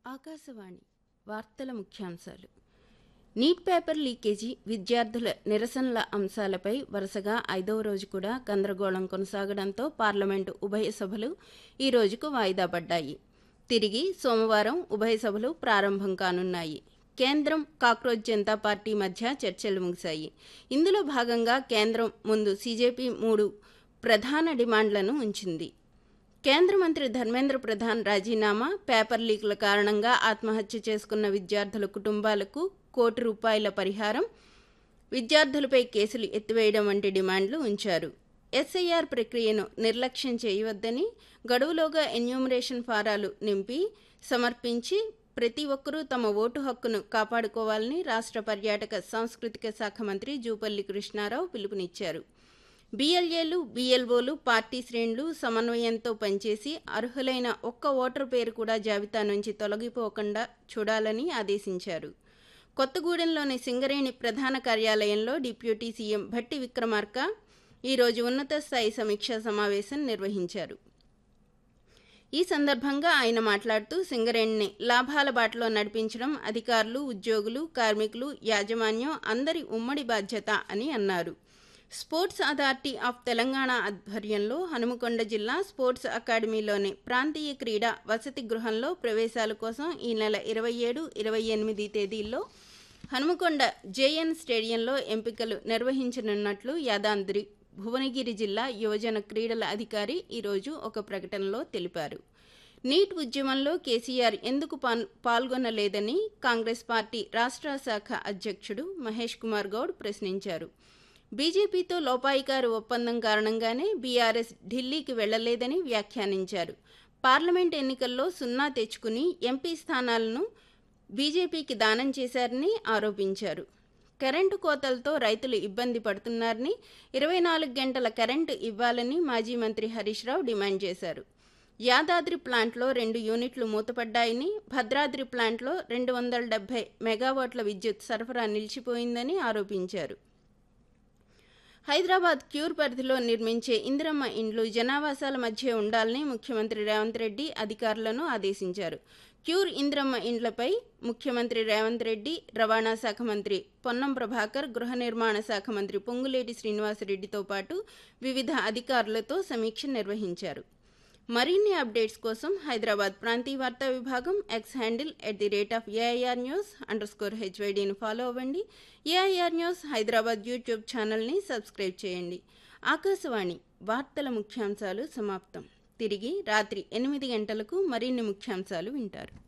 ఆకాశవాణి వార్తల ముఖ్యాంశాలు neat paper leakage విద్యార్థుల నిరసనల అంశాలపై వరుసగా ఐదవ రోజు కూడా గందరగోళం కొనసాగడంతో పార్లమెంటు ఉభయ సభలు ఈ రోజుకు వాయిదా పడ్డాయి తిరిగి సోమవారం ఉభయ సభలు ప్రారంభం కానున్నాయి కేంద్రం కాక్రోచ్ జనతా పార్టీ మధ్య చర్చలు ముగిశాయి ఇందులో భాగంగా కేంద్రం ముందు సీజేపీ మూడు ప్రధాన డిమాండ్లను ఉంచింది కేంద్ర మంత్రి ధర్మేంద్ర ప్రధాన్ రాజీనామా పేపర్ లీకుల కారణంగా ఆత్మహత్య చేసుకున్న విద్యార్థుల కుటుంబాలకు కోటి రూపాయల పరిహారం విద్యార్థులపై కేసులు ఎత్తివేయడం వంటి డిమాండ్లు ఉంచారు ఎస్ఐఆర్ ప్రక్రియను నిర్లక్ష్యం చేయవద్దని గడువులోగా ఎన్యూమరేషన్ ఫారాలు నింపి సమర్పించి ప్రతి ఒక్కరూ తమ ఓటు హక్కును కాపాడుకోవాలని రాష్ట్ర పర్యాటక సాంస్కృతిక శాఖ మంత్రి జూపల్లి కృష్ణారావు పిలుపునిచ్చారు బీఎల్ఏలు బీఎల్ఓలు పార్టీ శ్రేణులు సమన్వయంతో పనిచేసి అర్హులైన ఒక్క ఓటరు పేరు కూడా జాబితా నుంచి తొలగిపోకుండా చూడాలని ఆదేశించారు కొత్తగూడెంలోని సింగరేణి ప్రధాన కార్యాలయంలో డిప్యూటీ సీఎం భట్టి విక్రమార్క ఈరోజు ఉన్నత స్థాయి సమీక్షా సమావేశం నిర్వహించారు ఈ సందర్భంగా ఆయన మాట్లాడుతూ సింగరేణిని లాభాల బాటలో నడిపించడం అధికారులు ఉద్యోగులు కార్మికులు యాజమాన్యం అందరి ఉమ్మడి బాధ్యత అని అన్నారు స్పోర్ట్స్ అథారిటీ ఆఫ్ తెలంగాణ ఆధ్వర్యంలో హనుమకొండ జిల్లా స్పోర్ట్స్ అకాడమీలోని ప్రాంతీయ క్రీడా వసతి గృహంలో ప్రవేశాల కోసం ఈ నెల ఇరవై ఏడు ఇరవై ఎనిమిది తేదీల్లో హనుమకొండ జేఎన్ స్టేడియంలో ఎంపికలు నిర్వహించనున్నట్లు యాదాద్రి భువనగిరి జిల్లా యువజన క్రీడల అధికారి ఈరోజు ఒక ప్రకటనలో తెలిపారు నీట్ ఉద్యమంలో కేసీఆర్ ఎందుకు పాల్గొనలేదని కాంగ్రెస్ పార్టీ రాష్ట్ర శాఖ అధ్యక్షుడు మహేష్ కుమార్ గౌడ్ ప్రశ్నించారు బీజేపీతో లోపాయికారు ఒప్పందం కారణంగానే బీఆర్ఎస్ ఢిల్లీకి వెళ్లలేదని వ్యాఖ్యానించారు పార్లమెంట్ ఎన్నికల్లో సున్నా తెచ్చుకుని ఎంపీ స్థానాలను బీజేపీకి దానం చేశారని ఆరోపించారు కరెంటు కోతలతో రైతులు ఇబ్బంది పడుతున్నారని ఇరవై నాలుగు గంటల కరెంటు ఇవ్వాలని మాజీ మంత్రి హరీష్ రావు డిమాండ్ చేశారు యాదాద్రి ప్లాంట్లో రెండు యూనిట్లు మూతపడ్డాయని భద్రాద్రి ప్లాంట్లో రెండు వందల డెబ్బై మెగావాట్ల విద్యుత్ సరఫరా నిలిచిపోయిందని ఆరోపించారు హైదరాబాద్ క్యూర్ పరిధిలో నిర్మించే ఇందిరమ్మ ఇండ్లు జనావాసాల మధ్య ఉండాలని ముఖ్యమంత్రి రేవంత్ రెడ్డి అధికారులను ఆదేశించారు క్యూర్ ఇంద్రమ్మ ఇండ్లపై ముఖ్యమంత్రి రేవంత్ రెడ్డి రవాణా శాఖ మంత్రి పొన్నం ప్రభాకర్ గృహ నిర్మాణ శాఖ మంత్రి పొంగులేటి శ్రీనివాసరెడ్డితో పాటు వివిధ అధికారులతో సమీక్ష నిర్వహించారు మరిన్ని అప్డేట్స్ కోసం హైదరాబాద్ ప్రాంతీయ వార్తా విభాగం X handle at the rate of AIR news underscore హెచ్వైడీని ఫాలో అవ్వండి ఏఐఆర్ న్యూస్ హైదరాబాద్ యూట్యూబ్ ఛానల్ని సబ్స్క్రైబ్ చేయండి ఆకాశవాణి వార్తల ముఖ్యాంశాలు సమాప్తం తిరిగి రాత్రి ఎనిమిది గంటలకు మరిన్ని ముఖ్యాంశాలు వింటారు